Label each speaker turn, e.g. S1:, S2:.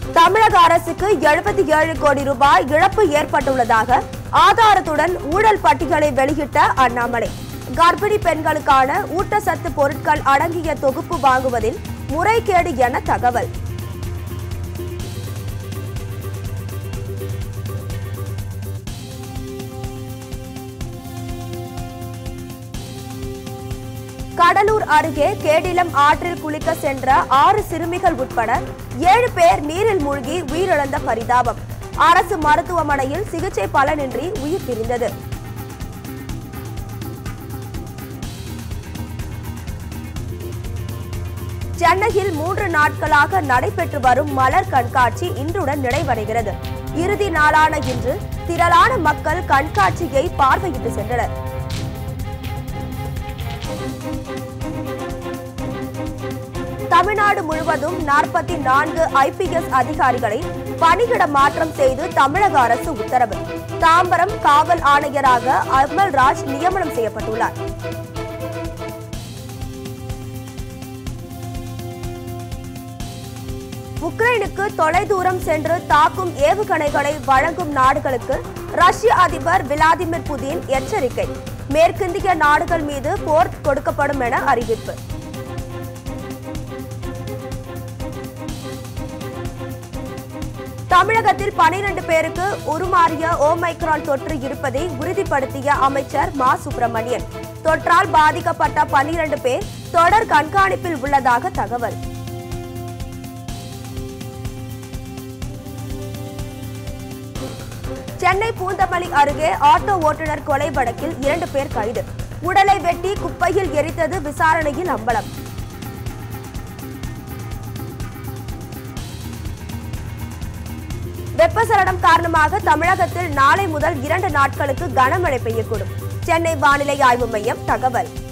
S1: தமிழக அரசுக்கு எழுபத்தி ஏழு கோடி ரூபாய் இழப்பு ஏற்பட்டுள்ளதாக ஆதாரத்துடன் ஊழல் பட்டியலை வெளியிட்ட அண்ணாமலை கர்ப்பிணி பெண்களுக்கான ஊட்டச்சத்து பொருட்கள் அடங்கிய தொகுப்பு வாங்குவதில் முறைகேடு என தகவல் கடலூர் அருகே கேடிலம் ஆற்றில் குளிக்க சென்ற ஆறு சிறுமிகள் உட்பட ஏழு பேர் நீரில் மூழ்கி உயிரிழந்த பரிதாபம் அரசு மருத்துவமனையில் சிகிச்சை பலனின்றி உயிர் பிரிந்தது சென்னையில் மூன்று நாட்களாக நடைபெற்று வரும் மலர் கண்காட்சி இன்றுடன் நிறைவடைகிறது இறுதி நாளான இன்று திரளான மக்கள் கண்காட்சியை பார்வையிட்டு சென்றனர் தமிழ்நாடு முழுவதும் நாற்பத்தி நான்கு ஐபிஎஸ் அதிகாரிகளை பணியிட மாற்றம் செய்து தமிழக அரசு உத்தரவு தாம்பரம் காவல் ஆணையராக அமல்ராஜ் நியமனம் செய்யப்பட்டுள்ளார் உக்ரைனுக்கு தொலைதூரம் சென்று தாக்கும் ஏவுகணைகளை வழங்கும் நாடுகளுக்கு ரஷ்ய அதிபர் விளாடிமிர் புதின் எச்சரிக்கை மேற்கிந்திய நாடுகள் மீது போர் கொடுக்கப்படும் என அறிவிப்பு தமிழகத்தில் பனிரெண்டு பேருக்கு உருமாறிய ஓமைக்ரான் தொற்று இருப்பதை உறுதிப்படுத்திய அமைச்சர் மா சுப்பிரமணியன் தொற்றால் பாதிக்கப்பட்ட பனிரெண்டு பேர் தொடர் கண்காணிப்பில் உள்ளதாக தகவல் சென்னை பூந்தமல்லி அருகே ஆட்டோ ஓட்டுநர் கொலை வழக்கில் இரண்டு பேர் கைது உடலை வெட்டி குப்பையில் எரித்தது விசாரணையில் அம்பலம் வெப்பசலனம் காரணமாக தமிழகத்தில் நாளை முதல் இரண்டு நாட்களுக்கு கனமழை பெய்யக்கூடும் சென்னை வானிலை ஆய்வு மையம் தகவல்